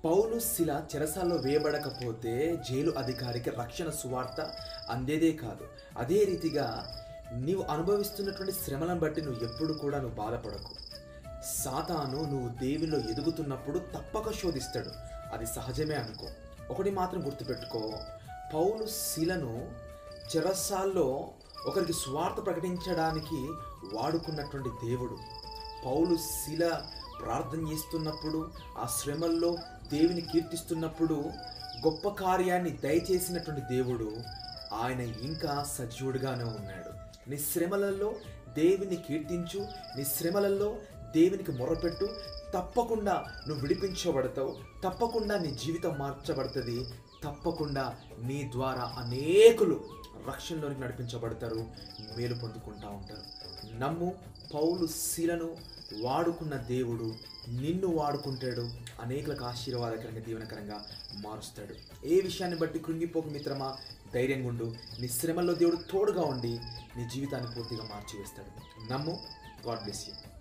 పౌలు శిల చెరసాల్లో వేయబడకపోతే జైలు అధికారికి రక్షణ సువార్త అందేదే కాదు అదే రీతిగా నీవు అనుభవిస్తున్నటువంటి శ్రమలను బట్టి నువ్వు ఎప్పుడు కూడా నువ్వు బాధపడకు సాతాను నువ్వు దేవునిలో ఎదుగుతున్నప్పుడు తప్పక శోధిస్తాడు అది సహజమే అనుకో ఒకటి మాత్రం గుర్తుపెట్టుకో పౌలు శిలను చెరసాల్లో ఒకరికి స్వార్థ ప్రకటించడానికి వాడుకున్నటువంటి దేవుడు పౌలు శిల ప్రార్థన చేస్తున్నప్పుడు ఆ శ్రమల్లో దేవుని కీర్తిస్తున్నప్పుడు గొప్ప కార్యాన్ని దయచేసినటువంటి దేవుడు ఆయన ఇంకా సజీవుడిగానే ఉన్నాడు నీ శ్రమలలో దేవుని కీర్తించు నీ శ్రమలలో దేవునికి మొరపెట్టు తప్పకుండా నువ్వు విడిపించబడతావు తప్పకుండా నీ జీవితం మార్చబడుతుంది తప్పకుండా నీ ద్వారా అనేకులు రక్షణలోనికి నడిపించబడతారు మేలు పొందుకుంటా ఉంటారు నమ్ము పౌలు శిలను వాడుకున్న దేవుడు నిన్ను వాడుకుంటాడు అనేకులకు ఆశీర్వాదకరంగా దీవెనకరంగా మారుస్తాడు ఏ విషయాన్ని బట్టి కృంగిపోక మిత్రమా ధైర్యంగా ఉండు నీ శ్రమల్లో దేవుడు తోడుగా ఉండి నీ జీవితాన్ని పూర్తిగా మార్చివేస్తాడు నమ్ము గాడ్ బ్లెస్ యూ